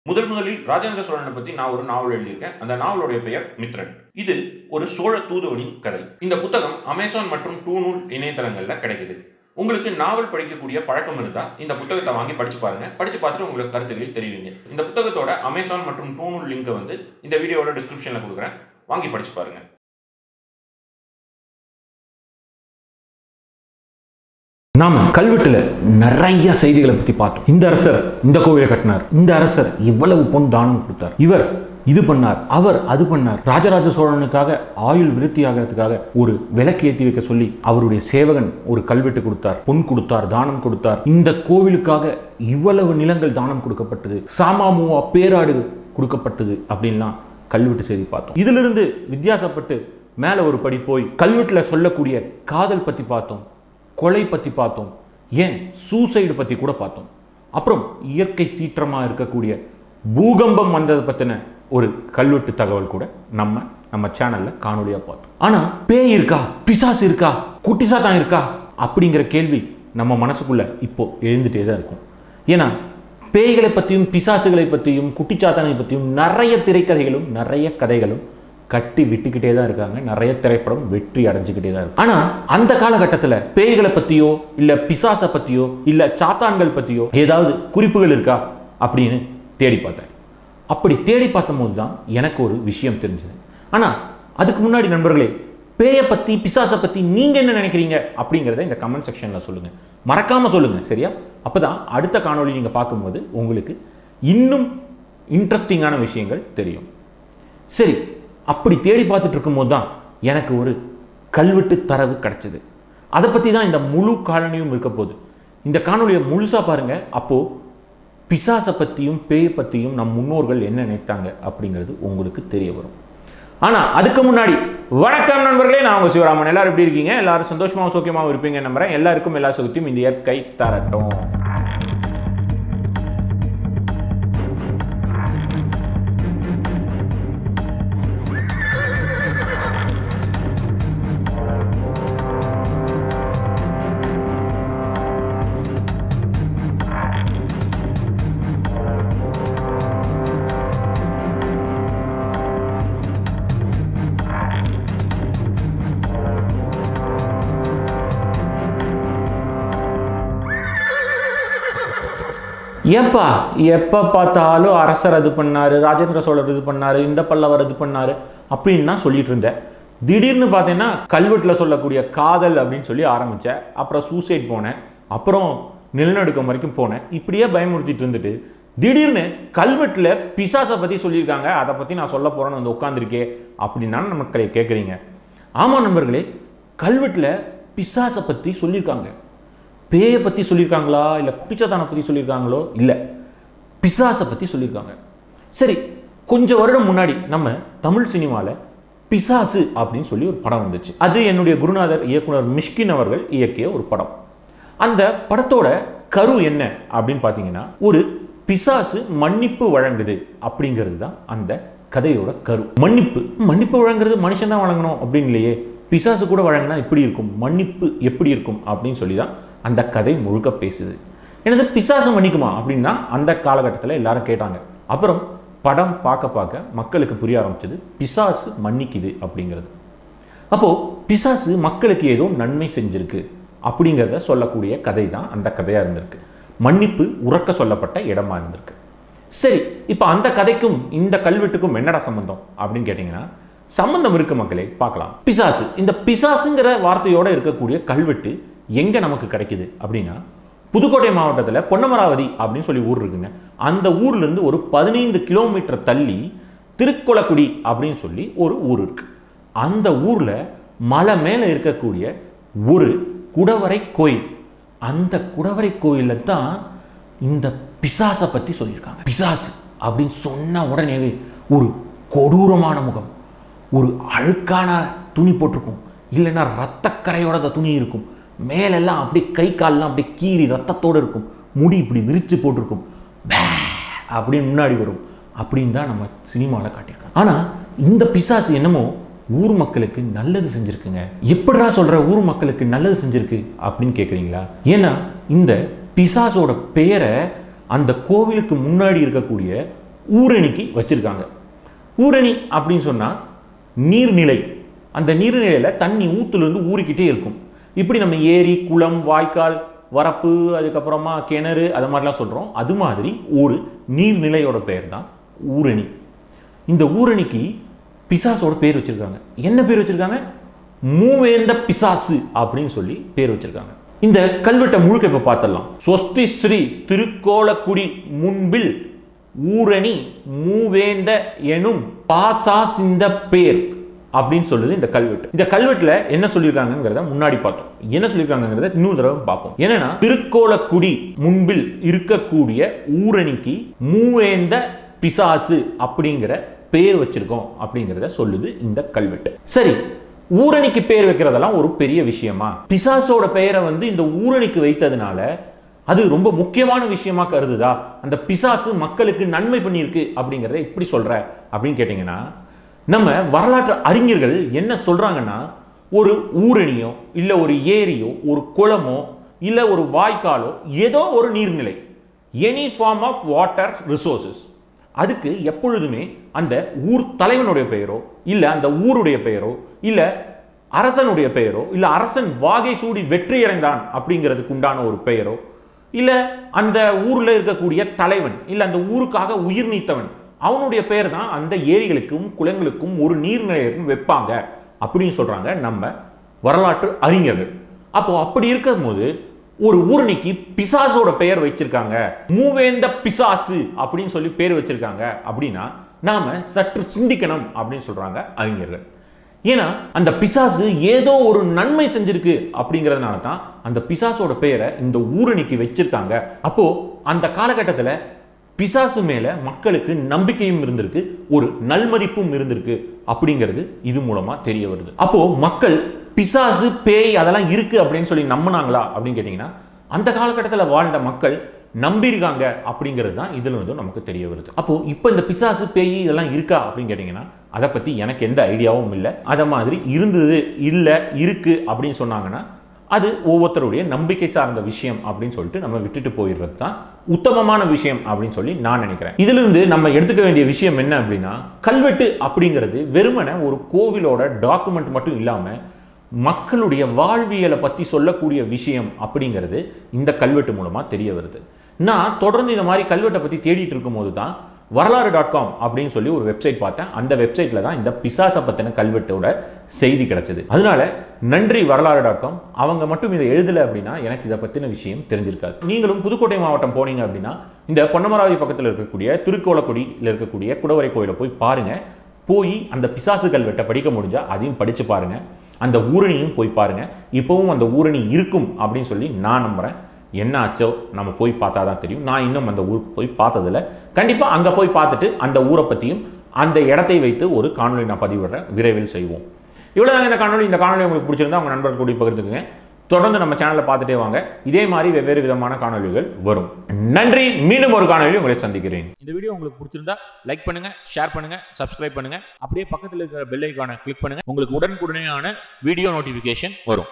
முதல் முதலில் ராஜேந்திர சோழனை பத்தி நான் ஒரு நாவல் எழுதியிருக்கேன் அந்த நாவலுடைய பெயர் மித்ரன் இது ஒரு சோழ தூதுவனின் கதை இந்த புத்தகம் அமேசான் மற்றும் டூநூல் இணையதளங்கள்ல கிடைக்குது உங்களுக்கு நாவல் படிக்கக்கூடிய பழக்கம் இருந்தா இந்த புத்தகத்தை வாங்கி படிச்சு பாருங்க படிச்சு பார்த்துட்டு உங்களுக்கு கருத்துக்களை தெரிவிங்க இந்த புத்தகத்தோட அமேசான் மற்றும் டூநூல் லிங்கை வந்து இந்த வீடியோவோட டிஸ்கிரிப்ஷன்ல கொடுக்குறேன் வாங்கி படிச்சு பாருங்க நாம கல்வெட்டுல நிறைய செய்திகளை பத்தி பார்த்தோம் இந்த அரசர் இந்த கோவிலை கட்டினார் இந்த அரசர் இவ்வளவு பொன் தானம் கொடுத்தார் இவர் இது பண்ணார் அவர் அது பண்ணார் ராஜராஜ சோழனுக்காக ஆயுள் விருத்தி ஆகிறதுக்காக ஒரு விளக்கு ஏற்றி வைக்க சொல்லி அவருடைய சேவகன் ஒரு கல்வெட்டு கொடுத்தார் பொன் கொடுத்தார் தானம் கொடுத்தார் இந்த கோவிலுக்காக இவ்வளவு நிலங்கள் தானம் கொடுக்கப்பட்டது சாமாமுவா பேராடு கொடுக்கப்பட்டது அப்படின்லாம் கல்வெட்டு செய்தி பார்த்தோம் இதிலிருந்து வித்தியாசப்பட்டு மேலே ஒரு படி போய் கல்வெட்டில் சொல்லக்கூடிய காதல் பற்றி பார்த்தோம் கொலை பற்றி பார்த்தோம் ஏன் சூசைடு பற்றி கூட பார்த்தோம் அப்புறம் இயற்கை சீற்றமாக இருக்கக்கூடிய பூகம்பம் வந்ததை பற்றின ஒரு கல்வெட்டு தகவல் கூட நம்ம நம்ம சேனலில் காணொலியாக பார்த்தோம் ஆனால் பேய் இருக்கா பிசாசு இருக்கா குட்டிசா தான் இருக்கா அப்படிங்கிற கேள்வி நம்ம மனசுக்குள்ள இப்போ எழுந்துட்டே தான் இருக்கும் ஏன்னா பேய்களை பற்றியும் பிசாசுகளை பற்றியும் குட்டிச்சாத்தானை பற்றியும் நிறைய திரைக்கதைகளும் நிறைய கதைகளும் கட்டி விட்டுக்கிட்டே தான் இருக்காங்க நிறைய திரைப்படம் வெற்றி அடைஞ்சுக்கிட்டே தான் இருக்கு ஆனா அந்த காலகட்டத்தில் பேய்களை பத்தியோ இல்ல பிசாசை பத்தியோ இல்ல சாத்தான்கள் பத்தியோ ஏதாவது குறிப்புகள் இருக்கா அப்படின்னு தேடி பார்த்தேன் அப்படி தேடி பார்த்தபோது தான் எனக்கு ஒரு விஷயம் தெரிஞ்சது ஆனா அதுக்கு முன்னாடி நண்பர்களே பேயை பத்தி பிசாசை பத்தி நீங்க என்ன நினைக்கிறீங்க அப்படிங்கிறத இந்த கமெண்ட் செக்ஷன்ல சொல்லுங்க மறக்காம சொல்லுங்க சரியா அப்பதான் அடுத்த காணொளி நீங்க பார்க்கும்போது உங்களுக்கு இன்னும் இன்ட்ரெஸ்டிங்கான விஷயங்கள் தெரியும் சரி அப்படி தேடி பார்த்துட்டு இருக்கும்போது தான் எனக்கு ஒரு கல்வெட்டு தரவு கிடைச்சது அதை பற்றி தான் இந்த முழு காலனியும் இருக்க போகுது இந்த காணொலியை முழுசாக பாருங்க அப்போது பிசாசை பற்றியும் பேய் பற்றியும் நம் முன்னோர்கள் என்ன நினைத்தாங்க அப்படிங்கிறது உங்களுக்கு தெரிய வரும் ஆனால் அதுக்கு முன்னாடி வணக்கம் நண்பர்களே நான் உங்கள் சிவராமன் எல்லாரும் எப்படி இருக்கீங்க எல்லாரும் சந்தோஷமாகவும் சௌக்கியமாகவும் இருப்பீங்க நம்புறேன் எல்லாருக்கும் எல்லா சுகத்தையும் இந்த இயற்கை தரட்டும் ஏப்பா எப்போ பார்த்தாலும் அரசர் அது பண்ணார் ராஜேந்திர சோழர் இது பண்ணார் இந்த பல்லவர் இது பண்ணார் அப்படின்னு நான் சொல்லிட்டு இருந்தேன் திடீர்னு பார்த்தீங்கன்னா கல்வெட்டில் சொல்லக்கூடிய காதல் அப்படின்னு சொல்லி ஆரம்பித்தேன் அப்புறம் சூசைட் போனேன் அப்புறம் நிலநடுக்கம் வரைக்கும் போனேன் இப்படியே பயமுறுத்திட்டு இருந்துட்டு திடீர்னு கல்வெட்டில் பிசாசை பற்றி சொல்லியிருக்காங்க அதை பற்றி நான் சொல்ல போகிறேன்னு வந்து உட்காந்துருக்கே அப்படின்னு தானே நமக்கு கேட்குறீங்க ஆமாம் நண்பர்களே கல்வெட்டில் பிசாசை பற்றி சொல்லியிருக்காங்க பேயை பற்றி சொல்லியிருக்காங்களா இல்லை குட்டிச்சாத்தானை பற்றி சொல்லியிருக்காங்களோ இல்லை பிசாசை பற்றி சொல்லியிருக்காங்க சரி கொஞ்சம் வருடம் முன்னாடி நம்ம தமிழ் சினிமாவில் பிசாசு அப்படின்னு சொல்லி ஒரு படம் வந்துச்சு அது என்னுடைய குருநாதர் இயக்குனர் மிஷ்கின் அவர்கள் இயக்கிய ஒரு படம் அந்த படத்தோட கரு என்ன அப்படின்னு பார்த்தீங்கன்னா ஒரு பிசாசு மன்னிப்பு வழங்குது அப்படிங்கிறது தான் அந்த கதையோட கரு மன்னிப்பு மன்னிப்பு வழங்குறது மனுஷன் தான் வழங்கணும் அப்படின்னு இல்லையே பிசாசு கூட வழங்கினா எப்படி இருக்கும் மன்னிப்பு எப்படி இருக்கும் அப்படின்னு சொல்லி தான் அந்த கதை முழுக்க பேசுது எனது பிசாசு மன்னிக்குமா அப்படின்னா அந்த காலகட்டத்தில் எல்லாரும் கேட்டாங்க அப்புறம் படம் பார்க்க பார்க்க மக்களுக்கு புரிய ஆரம்பிச்சது பிசாசு மன்னிக்குது அப்படிங்கிறது அப்போது பிசாசு மக்களுக்கு ஏதோ நன்மை செஞ்சிருக்கு அப்படிங்கிறத சொல்லக்கூடிய கதை தான் அந்த கதையாக இருந்திருக்கு மன்னிப்பு உறக்க சொல்லப்பட்ட இடமா இருந்திருக்கு சரி இப்போ அந்த கதைக்கும் இந்த கல்வெட்டுக்கும் என்னடா சம்பந்தம் அப்படின்னு கேட்டிங்கன்னா சம்பந்தம் இருக்கு மக்களே பார்க்கலாம் பிசாசு இந்த பிசாசுங்கிற வார்த்தையோட இருக்கக்கூடிய கல்வெட்டு எங்கே நமக்கு கிடைக்குது அப்படின்னா புதுக்கோட்டை மாவட்டத்தில் பொன்னமராவதி அப்படின்னு சொல்லி ஊர் இருக்குங்க அந்த ஊர்லேருந்து ஒரு பதினைந்து கிலோமீட்டர் தள்ளி திருக்குளக்குடி அப்படின்னு சொல்லி ஒரு ஊர் இருக்கு அந்த ஊரில் மலை மேலே இருக்கக்கூடிய ஒரு குடவரை கோயில் அந்த குடவரை கோயிலில் தான் இந்த பிசாசை பற்றி சொல்லியிருக்காங்க பிசாசு அப்படின்னு சொன்ன உடனேவே ஒரு கொடூரமான முகம் ஒரு அழுக்கான துணி போட்டிருக்கும் இல்லைன்னா ரத்தக்கரையோட அந்த துணி இருக்கும் மேலெல்லாம் அப்படியே கை கால்லாம் அப்படியே கீறி ரத்தத்தோடு இருக்கும் முடி இப்படி விரித்து போட்டிருக்கும் பே அப்படின்னு முன்னாடி வரும் அப்படின்னு தான் நம்ம சினிமாவில் காட்டியிருக்காங்க ஆனால் இந்த பிசாசு என்னமோ ஊர் மக்களுக்கு நல்லது செஞ்சுருக்குங்க எப்படிடா சொல்கிற ஊர் மக்களுக்கு நல்லது செஞ்சுருக்கு அப்படின்னு கேட்குறீங்களா ஏன்னா இந்த பிசாசோட பெயரை அந்த கோவிலுக்கு முன்னாடி இருக்கக்கூடிய ஊரணிக்கு வச்சிருக்காங்க ஊரணி அப்படின்னு சொன்னால் நீர்நிலை அந்த நீர்நிலையில் தண்ணி ஊத்துலேருந்து ஊறிக்கிட்டே இருக்கும் இப்படி நம்ம ஏரி குளம் வாய்க்கால் வரப்பு அதுக்கப்புறமா கிணறு அது மாதிரிலாம் சொல்கிறோம் அது மாதிரி ஒரு நீர்நிலையோட பெயர் தான் ஊரணி இந்த ஊரணிக்கு பிசாசோட பேர் வச்சிருக்காங்க என்ன பேர் வச்சிருக்காங்க மூவேந்த பிசாசு அப்படின்னு சொல்லி பேர் வச்சிருக்காங்க இந்த கல்வெட்டை முழுக்க இப்ப பார்த்துடலாம் ஸ்வஸ்தி ஸ்ரீ திருக்கோலக்குடி முன்பில் ஊரணி மூவேந்த எனும் பாசாசிந்த பேர் அப்படின்னு சொல்லுது இந்த கல்வெட்டு இந்த கல்வெட்டுல என்ன சொல்லியிருக்காங்கிறத முன்னாடி பார்த்தோம் என்ன சொல்லியிருக்காங்கிறத இன்னொரு தடவை பார்ப்போம் என்னன்னா திருக்கோலக்குடி முன்பில் இருக்கக்கூடிய ஊரணிக்கு மூவேந்த பிசாசு அப்படிங்கிற பேர் வச்சிருக்கோம் அப்படிங்கிறத சொல்லுது இந்த கல்வெட்டு சரி ஊரணிக்கு பேர் வைக்கிறதெல்லாம் ஒரு பெரிய விஷயமா பிசாசோட பெயரை வந்து இந்த ஊரணிக்கு வைத்ததுனால அது ரொம்ப முக்கியமான விஷயமா கருதுதா அந்த பிசாசு மக்களுக்கு நன்மை பண்ணியிருக்கு அப்படிங்கிறத இப்படி சொல்ற அப்படின்னு கேட்டிங்கன்னா நம்ம வரலாற்று அறிஞர்கள் என்ன சொல்றாங்கன்னா ஒரு ஊரணியோ இல்லை ஒரு ஏரியோ ஒரு குளமோ இல்லை ஒரு வாய்க்காலோ ஏதோ ஒரு நீர்நிலை any form of water resources அதுக்கு எப்பொழுதுமே அந்த ஊர் தலைவனுடைய பெயரோ இல்லை அந்த ஊருடைய பெயரோ இல்லை அரசனுடைய பெயரோ இல்லை அரசன் வாகை சூடி வெற்றியடைந்தான் அப்படிங்கிறதுக்கு உண்டான ஒரு பெயரோ இல்லை அந்த ஊரில் இருக்கக்கூடிய தலைவன் இல்லை அந்த ஊருக்காக உயிர் நீத்தவன் அவனுடைய பெயர் தான் அந்த ஏரிகளுக்கும் குளங்களுக்கும் ஒரு நீர்நிலையக்கும் வைப்பாங்க அப்படின்னு சொல்றாங்க நம்ம வரலாற்று அறிஞர்கள் அப்போ அப்படி இருக்கும்போது ஒரு ஊரணிக்கு பிசாசோட பெயர் வச்சிருக்காங்க மூவேந்த பிசாசு அப்படின்னு சொல்லி பேர் வச்சிருக்காங்க அப்படின்னா நாம சற்று சிந்திக்கணும் அப்படின்னு சொல்றாங்க அறிஞர்கள் ஏன்னா அந்த பிசாசு ஏதோ ஒரு நன்மை செஞ்சிருக்கு அப்படிங்கிறதுனால தான் அந்த பிசாசோட பெயரை இந்த ஊரணிக்கு வச்சிருக்காங்க அப்போ அந்த காலகட்டத்தில் பிசாசு மேல மக்களுக்கு நம்பிக்கையும் இருந்திருக்கு ஒரு நல்மதிப்பும் இருந்திருக்கு அப்படிங்கிறது இது மூலமா தெரிய வருது அப்போ மக்கள் பிசாசு பேய் அதெல்லாம் இருக்கு அப்படின்னு சொல்லி நம்பினாங்களா அப்படின்னு கேட்டிங்கன்னா அந்த காலகட்டத்தில் வாழ்ந்த மக்கள் நம்பியிருக்காங்க அப்படிங்கிறது தான் இதுல இருந்து நமக்கு தெரிய வருது அப்போ இப்போ இந்த பிசாசு பேய் இதெல்லாம் இருக்கா அப்படின்னு கேட்டிங்கன்னா அதை பத்தி எனக்கு எந்த ஐடியாவும் இல்லை அதை மாதிரி இருந்தது இல்லை இருக்கு அப்படின்னு சொன்னாங்கன்னா அது ஒவ்வொருத்தருடைய நம்பிக்கை சார்ந்த விஷயம் அப்படின்னு சொல்லிட்டு நம்ம விட்டுட்டு போயிடுறது தான் உத்தமமான விஷயம் அப்படின்னு சொல்லி நான் நினைக்கிறேன் இதிலிருந்து நம்ம எடுத்துக்க வேண்டிய விஷயம் என்ன அப்படின்னா கல்வெட்டு அப்படிங்கிறது வெறுமனே ஒரு கோவிலோட டாக்குமெண்ட் மட்டும் இல்லாம மக்களுடைய வாழ்வியலை பற்றி சொல்லக்கூடிய விஷயம் அப்படிங்கிறது இந்த கல்வெட்டு மூலமாக தெரிய வருது நான் தொடர்ந்து இந்த மாதிரி கல்வெட்டை பற்றி தேடிட்டு இருக்கும்போது தான் வரலாறு டாட் காம் அப்படின்னு சொல்லி ஒரு வெப்சைட் பார்த்தேன் அந்த வெப்சைட்டில் தான் இந்த பிசாசை பற்றின கல்வெட்டோட செய்தி கிடைச்சது அதனால நன்றி வரலாறு டாட் காம் அவங்க மட்டும் இதை எழுதலை அப்படின்னா எனக்கு இதை பற்றின விஷயம் தெரிஞ்சிருக்காது நீங்களும் புதுக்கோட்டை மாவட்டம் போனீங்க அப்படின்னா இந்த பொன்னமராவதி பக்கத்தில் இருக்கக்கூடிய திருக்கோலக்குடியில் இருக்கக்கூடிய குடவரை கோயிலை போய் பாருங்க போய் அந்த பிசாசு கல்வெட்டை படிக்க முடிஞ்சா அதையும் படிச்சு பாருங்க அந்த ஊரணியும் போய் பாருங்க இப்போவும் அந்த ஊரணி இருக்கும் அப்படின்னு சொல்லி நான் நம்புறேன் என்ன ஆச்சோ நம்ம போய் பார்த்தா தான் தெரியும் நான் இன்னும் அந்த ஊருக்கு போய் பார்த்ததில்ல கண்டிப்பாக அங்கே போய் பார்த்துட்டு அந்த ஊரை பற்றியும் அந்த இடத்தை வைத்து ஒரு காணொலி நான் பதிவிடுறேன் விரைவில் செய்வோம் இவ்வளோதாங்க இந்த காணொலி இந்த காணொலி உங்களுக்கு பிடிச்சிருந்தா உங்கள் நண்பர்கள் கூடி பகிர்ந்துக்குங்க தொடர்ந்து நம்ம சேனலை பார்த்துட்டே வாங்க இதே மாதிரி வெவ்வேறு விதமான காணொலிகள் வரும் நன்றி மீண்டும் ஒரு காணொலி உங்களை சந்திக்கிறேன் இந்த வீடியோ உங்களுக்கு பிடிச்சிருந்தா லைக் பண்ணுங்க ஷேர் பண்ணுங்க சப்ஸ்கிரைப் பண்ணுங்க அப்படியே பக்கத்தில் இருக்கிற பெல் ஐக்கானை கிளிக் பண்ணுங்க உங்களுக்கு உடனுக்குடனேயான வீடியோ நோட்டிஃபிகேஷன் வரும்